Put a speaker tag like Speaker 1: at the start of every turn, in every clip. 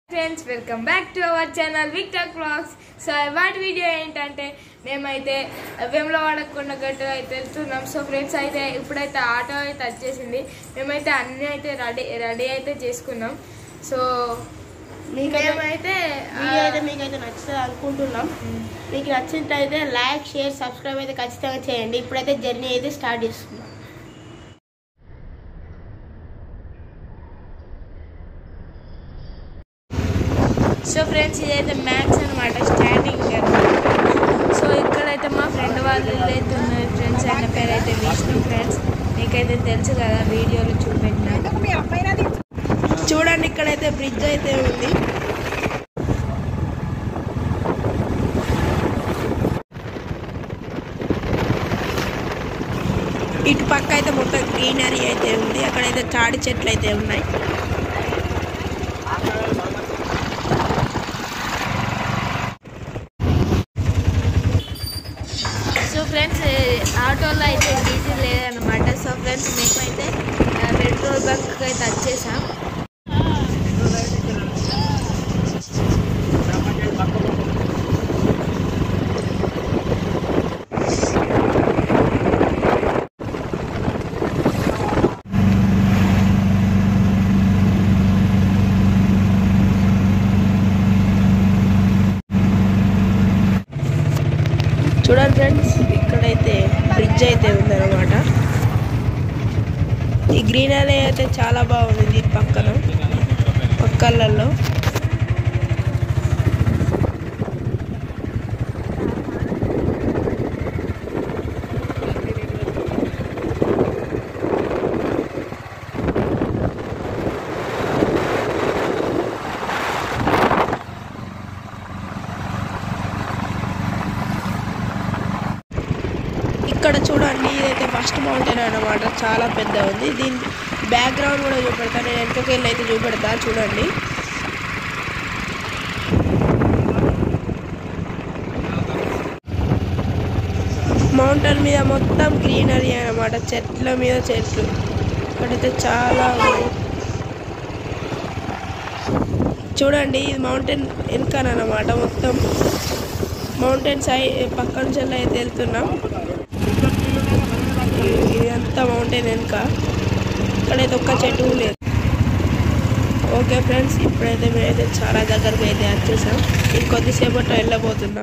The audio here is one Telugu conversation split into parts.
Speaker 1: Friends welcome back to our channel Victor blogs so వాటి వీడియో ఏంటంటే మేమైతే వేములవాడ కొండగట్టు అయితే వెళ్తున్నాం సో ఫ్రెండ్స్ అయితే ఇప్పుడైతే ఆటో అయితే వచ్చేసింది మేమైతే అన్నీ అయితే రెడీ రెడీ అయితే చేసుకున్నాం సో
Speaker 2: మీకైతే
Speaker 1: మేమైతే
Speaker 2: వీడియో అయితే మీకైతే నచ్చుతుంది అనుకుంటున్నాం మీకు నచ్చినట్లయితే లైక్ షేర్ సబ్స్క్రైబ్ అయితే ఖచ్చితంగా చేయండి ఇప్పుడైతే జర్నీ అయితే స్టార్ట్ చేస్తున్నాం
Speaker 1: సో ఫ్రెండ్స్ ఇదైతే మ్యాథ్స్ అనమాట స్టార్టింగ్ సో ఇక్కడైతే మా ఫ్రెండ్ వాళ్ళు ఇల్లు అయితే ఉన్నారు ఫ్రెండ్స్ ఆయన పేరు అయితే విష్ణు ఫ్రెండ్స్ మీకైతే తెలుసు కదా వీడియోలో చూపెట్టినా
Speaker 2: చూడండి ఇక్కడైతే బ్రిడ్జ్ అయితే ఉంది ఇటు పక్క అయితే మొత్తం గ్రీనరీ అయితే ఉంది అక్కడైతే తాడి చెట్లు అయితే ఉన్నాయి
Speaker 1: సో ఫ్రెండ్స్ ఆటోలో అయితే డీజిల్ లేదనమాట సో ఫ్రెండ్స్ మేమైతే ఆ, పెట్రోల్ బంక్ అయితే వచ్చేసాం
Speaker 2: చూడండి ఫ్రెండ్స్ ఇక్కడైతే బ్రిడ్జ్ అయితే ఉందన్నమాట ఈ గ్రీనరీ అయితే చాలా బాగుంది దీని పక్కన పక్కలలో ఇక్కడ చూడండి ఇదైతే ఫస్ట్ మౌంటైన్ అన్నమాట చాలా పెద్ద ఉంది దీని బ్యాక్గ్రౌండ్ కూడా చూపెడతా నేను వెనకకి వెళ్ళి అయితే చూపెడతా చూడండి మౌంటైన్ మీద మొత్తం గ్రీనరీ అన్నమాట చెట్ల మీద చెట్లు ఇక్కడైతే చాలా ఉంది చూడండి ఇది మౌంటైన్ వెనకనమాట మొత్తం మౌంటైన్ సైడ్ పక్క నుంచి అయితే వెళ్తున్నాం ఇదంతా మౌంటైన్ వెనుక ఇక్కడైతే ఒక్క చెట్టు కూడా లేదు ఓకే ఫ్రెండ్స్ ఇప్పుడైతే మేమైతే చాలా దగ్గరకు అయితే వచ్చేసాం ఇంకొద్దిసేపట్లో వెళ్ళబోతున్నాం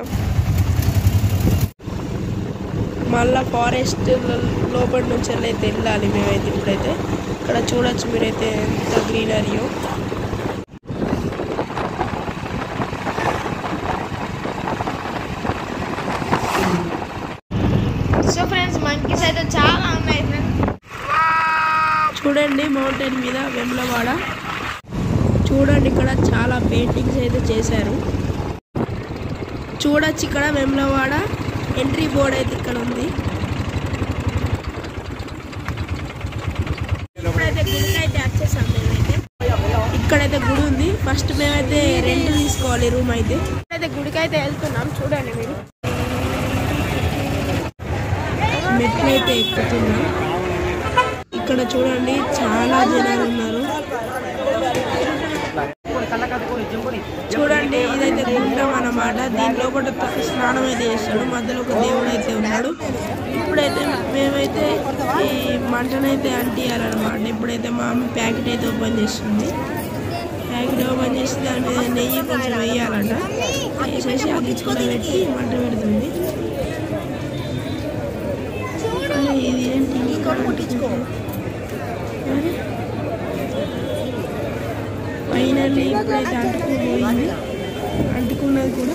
Speaker 2: మళ్ళా ఫారెస్ట్ లోపల నుంచి అయితే వెళ్ళాలి మేమైతే ఇప్పుడైతే ఇక్కడ చూడొచ్చు మీరైతే ఎంత గ్రీనరీయో
Speaker 1: సో ఫ్రెండ్స్ మంకీస్ అయితే చాలా ఉన్నాయి ఫ్రెండ్స్
Speaker 2: చూడండి మౌంటైన్ మీద వెమ్లవాడ చూడండి ఇక్కడ చాలా పెయింటింగ్స్ అయితే చేశారు చూడొచ్చు ఇక్కడ వెమ్లవాడ ఎంట్రీ బోర్డ్ అయితే ఇక్కడ ఉంది ఇప్పుడైతే గుడికి అయితే వచ్చేసాం మేమైతే ఇక్కడైతే గుడి ఉంది ఫస్ట్ మేమైతే రెంట్ తీసుకోవాలి రూమ్ అయితే అయితే గుడికి అయితే వెళ్తున్నాం చూడండి మీరు మెట్లు అయితే ఎక్కుతున్నాం ఇక్కడ చూడండి చాలా జనాలు ఉన్నారు చూడండి ఇదైతే గుండం అన్నమాట దీని లోపల త- స్నానం అయితే చేస్తాడు మధ్యలో ఒక దేవుడు అయితే ఉన్నాడు ఇప్పుడైతే మేమైతే ఈ మంటనైతే అంటియాలన్నమాట ఇప్పుడైతే మా అమ్మ ప్యాకెట్ అయితే ఓపెన్ చేస్తుంది ప్యాకెట్ ఓపెన్ చేసి దాని మీద నెయ్యి కొంచెం వేయాలంట వేసేసి అది కూడా పెట్టి మంట పెడుతుంది అరే, ఇది ఏంటి ఇక్కడ అంటుకుంది? అరే. ఫైనల్లీ ఇప్పుడైతే అంటుకుపోయింది అంటుకున్నది కూడా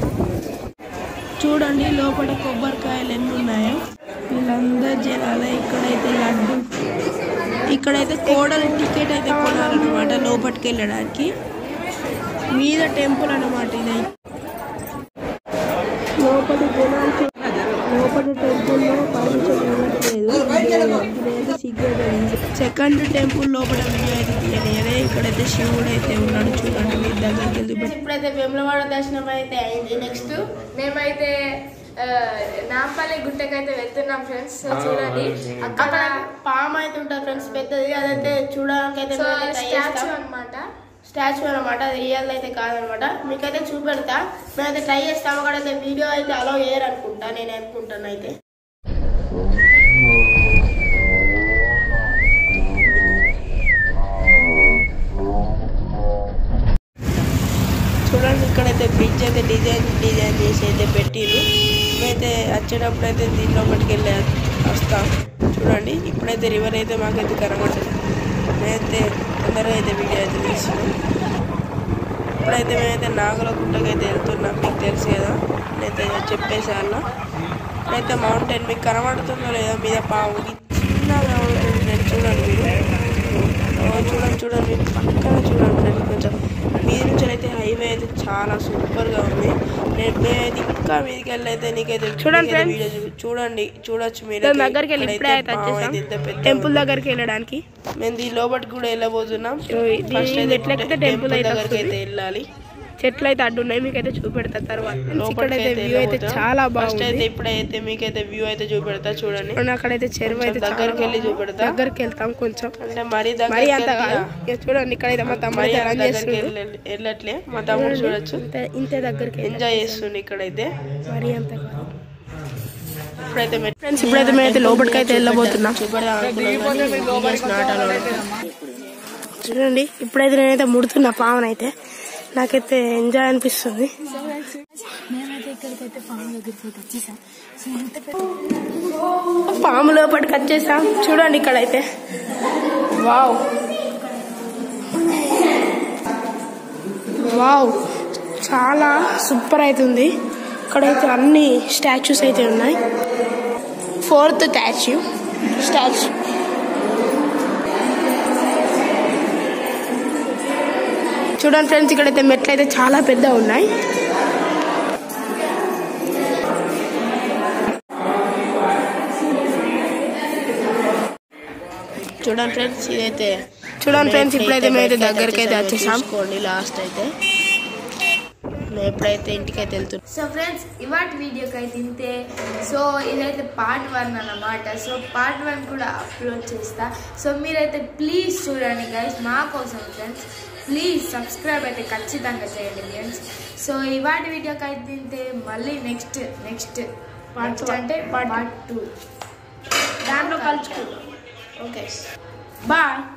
Speaker 2: చూడండి లోపల కొబ్బరికాయలు ఎన్ని ఉన్నాయో వీళ్ళందరూ జనాలే ఇక్కడైతే లడ్డు ఇక్కడైతే కోడలు టికెట్ అయితే కొనాలన్నమాట లోపలికి వెళ్ళడానికి మీద టెంపుల్ అన్నమాట ఇది లోపల జనాలు చూ- లోపల టెంపుల్లో పర్మిషన్ ఇవ్వట్లేదు ఇదైతే సిగ్నల్ సెకండ్ టెంపుల్ లోపల వీడియో అయితే తీయలేదు ఇక్కడైతే శివుడు అయితే ఉన్నాడు చూడండి మీ దగ్గరికి వెళ్ళి ఇప్పుడైతే వేములవాడ దర్శనం అయితే అయింది నెక్స్ట్
Speaker 1: మేమైతే ఆ, నాంపల్లి గుట్టకైతే వెళ్తున్నాం ఫ్రెండ్స్ సో చూడండి అక్కడ
Speaker 2: అక్కడ పామ్ అయితే ఉంటుంది ఫ్రెండ్స్ పెద్దది అదైతే చూడడానికి అయితే
Speaker 1: సో
Speaker 2: మేమైతే try
Speaker 1: స్టాచ్యూ
Speaker 2: చేస్తాం.
Speaker 1: అనమాట
Speaker 2: స్టాచ్యూ అనమాట అది రియల్ అయితే కాదనమాట మీకైతే చూపెడతా మేమైతే ట్రై చేస్తాము అక్కడ అయితే వీడియో అయితే అలో చేయరు అనుకుంటా నేను అనుకుంటాను అయితే చూడండి ఇక్కడైతే బ్రిడ్జ్ అయితే డిజైన్ డిజైన్ చేసి అయితే పెట్టిరు మేమైతే వచ్చేటప్పుడు అయితే దీంట్లో ఒకటికి వెళ్ళి వస్తాం చూడండి ఇప్పుడైతే రివర్ అయితే మాకైతే కనబడుతుంది మేమైతే తొందరగా అయితే వీడియో అయితే తీస్తున్నాం ఇప్పుడైతే మేమైతే నాగల గుట్టకి అయితే వెళ్తున్నాం మీకు తెలుసు కదా నేనైతే చెప్పేసి అలా ఇప్పుడైతే మౌంటైన్ మీకు కనబడుతుందో లేదో మీద పావుకి చిన్నగా ఉంటుంది నేను చూడండి మీరు ఓ, చూడండి చూడండి మీరు పక్కన చూడండి ఫ్రెండ్స్ కొంచెం మీద నుంచి అయితే హైవే అయితే చాలా సూపర్గా ఉంది నేను మేమైతే ఇంకా మీదకి వెళ్ళి అయితే నీకైతే
Speaker 1: చూడండి
Speaker 2: మీకైతే
Speaker 1: friends.
Speaker 2: వీడియో చూపి- చూడండి చూడొచ్చు మీరు
Speaker 1: దాని దగ్గరికి వెళ్ళి ఇప్పుడే అయితే
Speaker 2: పాము
Speaker 1: వచ్చేసాం
Speaker 2: అయితే ఇంత పెద్దగా
Speaker 1: టెంపుల్
Speaker 2: ఉంది.
Speaker 1: దగ్గరికి వెళ్ళడానికి
Speaker 2: మేము దీని లోపలికి కూడా వెళ్ళబోతున్నాం
Speaker 1: సో ఇది
Speaker 2: ఫస్ట్ అయితే
Speaker 1: ఎట్లా ఎక్కితే
Speaker 2: టెంపుల్
Speaker 1: టెంపుల్ అయితే
Speaker 2: దగ్గరికి
Speaker 1: వస్తుంది.
Speaker 2: అయితే వెళ్ళాలి
Speaker 1: చెట్లు అయితే అడ్డు ఉన్నాయి మీకైతే చూపెడతా తర్వాత
Speaker 2: లోపలికి
Speaker 1: ఇక్కడైతే
Speaker 2: అయితే
Speaker 1: వ్యూ అయితే
Speaker 2: వెళ్ళబోతున్నాం.
Speaker 1: చాలా
Speaker 2: ఫస్ట్ అయితే
Speaker 1: బాగుంది
Speaker 2: ఇప్పుడైతే మీకైతే వ్యూ అయితే చూపెడతా చూడండి
Speaker 1: చూడండి అక్కడైతే చెరువు అయితే
Speaker 2: కొంచెం దగ్గరికి వెళ్ళి చూపెడతా
Speaker 1: దగ్గరికి వెళ్తాం కొంచెం
Speaker 2: అంటే మరీ
Speaker 1: మరి
Speaker 2: దగ్గరికి
Speaker 1: అంత కాదు
Speaker 2: వెళ్తే-
Speaker 1: ఇక చూడండి ఇక్కడైతే మా తమ్ముడు
Speaker 2: మరీ
Speaker 1: అయితే
Speaker 2: అంత
Speaker 1: రన్
Speaker 2: దగ్గరికి
Speaker 1: చేస్తుంది
Speaker 2: వెళ్ళ- వెళ్ళట్లే మా తమ్ముడు చూడొచ్చు
Speaker 1: ఇంతే- ఇంతే దగ్గరికి వెళ్ళి.
Speaker 2: ఎంజాయ్ చేస్తుండే ఇక్కడైతే
Speaker 1: మరి అంత కాదు
Speaker 2: ఇప్పుడైతే మె-
Speaker 1: ఫ్రెండ్స్ ఇప్పుడైతే మేమైతే లోపలికి అయితే వెళ్ళబోతున్నాం
Speaker 2: చూపెడదాం అనుకున్నాం కానీ videos not allowed.
Speaker 1: చూడండి ఇప్పుడైతే నేనైతే ముడుతున్నా పావనైతే నాకైతే ఎంజాయ్ అనిపిస్తుంది
Speaker 3: మేమైతే ఇక్కడికైతే పాము దగ్గరికి అయితే వచ్చేసాం సో ఎంత పెద్ద
Speaker 1: పాము లోపలికి వచ్చేసాం చూడండి ఇక్కడైతే వావ్ వావ్ చాలా సూపర్ అవుతుంది ఇక్కడైతే అన్ని స్టాచ్యూస్ అయితే ఉన్నాయి ఫోర్త్ స్టాచ్యూ స్టాచ్యూ చూడండి ఫ్రెండ్స్ ఇక్కడైతే మెట్లు అయితే చాలా పెద్ద ఉన్నాయి
Speaker 2: చూడండి ఫ్రెండ్స్ ఇదైతే
Speaker 1: చూడండి ఫ్రెండ్స్ ఇప్పుడైతే మేమైతే దగ్గరికి అయితే వచ్చేసాం
Speaker 2: చూసుకోండి లాస్ట్ అయితే మేము ఎప్పుడైతే ఇంటికి అయితే వెళ్తున్నాం
Speaker 1: సో ఫ్రెండ్స్ ఇవాటి వీడియోకి అయితే ఇంతే సో ఇదైతే పార్ట్ వన్ అన్నమాట సో పార్ట్ వన్ కూడా అప్లోడ్ చేస్తా సో మీరైతే ప్లీజ్ చూడండి గైస్ మా కోసం ఫ్రెండ్స్ ప్లీజ్ సబ్స్క్రైబ్ అయితే ఖచ్చితంగా చేయండి ఫ్రెండ్స్ సో ఇవాటి వీడియోకి అయితే ఇంతే మళ్ళీ నెక్స్ట్ నెక్స్ట్ పార్ట్ అంటే పార్ట్ టూ దాంట్లో కలుసుకుందాం ఓకే బాయ్